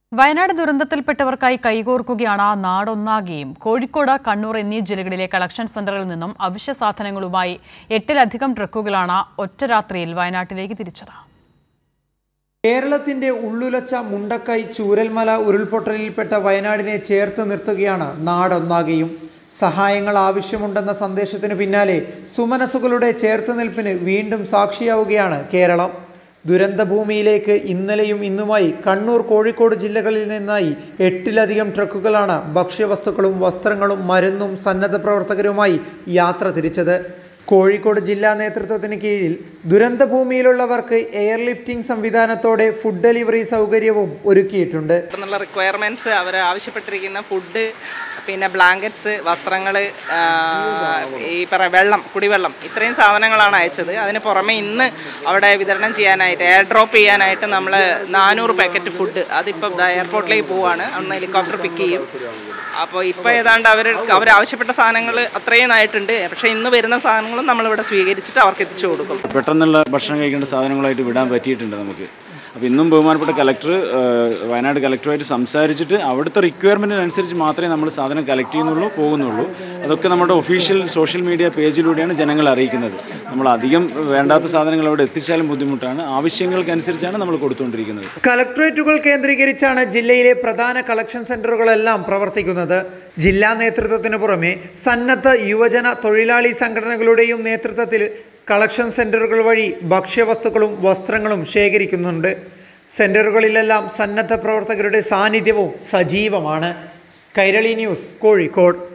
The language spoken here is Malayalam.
വയനാട് ദുരന്തത്തിൽപ്പെട്ടവർക്കായി കൈകോർക്കുകയാണ് നാടൊന്നാകെയും കോഴിക്കോട് കണ്ണൂർ എന്നീ ജില്ലകളിലെ കളക്ഷൻ സെന്ററുകളിൽ നിന്നും അവശ്യ സാധനങ്ങളുമായി എട്ടിലധികം ട്രക്കുകളാണ് ഒറ്റ രാത്രിയിൽ വയനാട്ടിലേക്ക് തിരിച്ചത് കേരളത്തിന്റെ ഉള്ളുലച്ച മുണ്ടക്കൈ ചൂരൽമല ഉരുൾപൊട്ടലിൽപ്പെട്ട വയനാടിനെ ചേർത്ത് നിർത്തുകയാണ് നാടൊന്നാകെയും സഹായങ്ങൾ ആവശ്യമുണ്ടെന്ന സന്ദേശത്തിന് പിന്നാലെ സുമനസുകളുടെ ചേർത്തുനിൽപ്പിന് വീണ്ടും സാക്ഷിയാവുകയാണ് കേരളം ദുരന്തഭൂമിയിലേക്ക് ഇന്നലെയും ഇന്നുമായി കണ്ണൂർ കോഴിക്കോട് ജില്ലകളിൽ നിന്നായി എട്ടിലധികം ട്രക്കുകളാണ് ഭക്ഷ്യവസ്തുക്കളും വസ്ത്രങ്ങളും മരുന്നും സന്നദ്ധ പ്രവർത്തകരുമായി യാത്ര തിരിച്ചത് കോഴിക്കോട് ജില്ലാ നേതൃത്വത്തിന് കീഴിൽ ദുരന്തഭൂമിയിലുള്ളവർക്ക് എയർ ലിഫ്റ്റിംഗ് സംവിധാനത്തോടെ ഫുഡ് ഡെലിവറി സൗകര്യവും ഒരുക്കിയിട്ടുണ്ട് എന്നുള്ള റിക്വയർമെൻറ്റ്സ് അവർ ആവശ്യപ്പെട്ടിരിക്കുന്ന ഫുഡ് പിന്നെ ബ്ലാങ്കറ്റ്സ് വസ്ത്രങ്ങൾ ഈ പറ വെള്ളം കുടിവെള്ളം ഇത്രയും സാധനങ്ങളാണ് അയച്ചത് അതിന് പുറമെ ഇന്ന് അവിടെ വിതരണം ചെയ്യാനായിട്ട് എയർ ഡ്രോപ്പ് ചെയ്യാനായിട്ട് നമ്മൾ നാനൂറ് പാക്കറ്റ് ഫുഡ് അതിപ്പോൾ എയർപോർട്ടിലേക്ക് പോവാണ് അന്ന് ഹെലികോപ്റ്റർ പിക്ക് ചെയ്യും അപ്പോൾ ഇപ്പോൾ ഏതാണ്ട് അവർ അവർ ആവശ്യപ്പെട്ട സാധനങ്ങൾ അത്രയും ആയിട്ടുണ്ട് പക്ഷേ ഇന്ന് വരുന്ന സാധനങ്ങളും നമ്മളിവിടെ സ്വീകരിച്ചിട്ട് അവർക്ക് എത്തിച്ചു കൊടുക്കും പെട്ടെന്നുള്ള ഭക്ഷണം കഴിക്കേണ്ട സാധനങ്ങളായിട്ട് വിടാൻ പറ്റിയിട്ടുണ്ട് നമുക്ക് അപ്പോൾ ഇന്നും ബഹുമാനപ്പെട്ട കലക്ടർ വയനാട് കലക്ടറുമായിട്ട് സംസാരിച്ചിട്ട് അവിടുത്തെ റിക്വയർമെൻറ്റിനനുസരിച്ച് മാത്രമേ നമ്മൾ സാധനം കളക്ട് ചെയ്യുന്നുള്ളൂ പോകുന്നുള്ളൂ അതൊക്കെ നമ്മുടെ ഒഫീഷ്യൽ സോഷ്യൽ മീഡിയ പേജിലൂടെയാണ് ജനങ്ങളെ അറിയിക്കുന്നത് നമ്മൾ അധികം വേണ്ടാത്ത സാധനങ്ങൾ അവിടെ എത്തിച്ചാലും ബുദ്ധിമുട്ടാണ് ആവശ്യങ്ങൾക്കനുസരിച്ചാണ് നമ്മൾ കൊടുത്തുകൊണ്ടിരിക്കുന്നത് കളക്ടറേറ്റുകൾ കേന്ദ്രീകരിച്ചാണ് ജില്ലയിലെ പ്രധാന കളക്ഷൻ സെന്ററുകളെല്ലാം പ്രവർത്തിക്കുന്നത് ജില്ലാ നേതൃത്വത്തിന് പുറമെ സന്നദ്ധ യുവജന തൊഴിലാളി സംഘടനകളുടെയും നേതൃത്വത്തിൽ കളക്ഷൻ സെന്ററുകൾ വഴി ഭക്ഷ്യവസ്തുക്കളും വസ്ത്രങ്ങളും ശേഖരിക്കുന്നുണ്ട് സെന്ററുകളിലെല്ലാം സന്നദ്ധ പ്രവർത്തകരുടെ സാന്നിധ്യവും സജീവമാണ് കൈരളി ന്യൂസ് കോഴിക്കോട്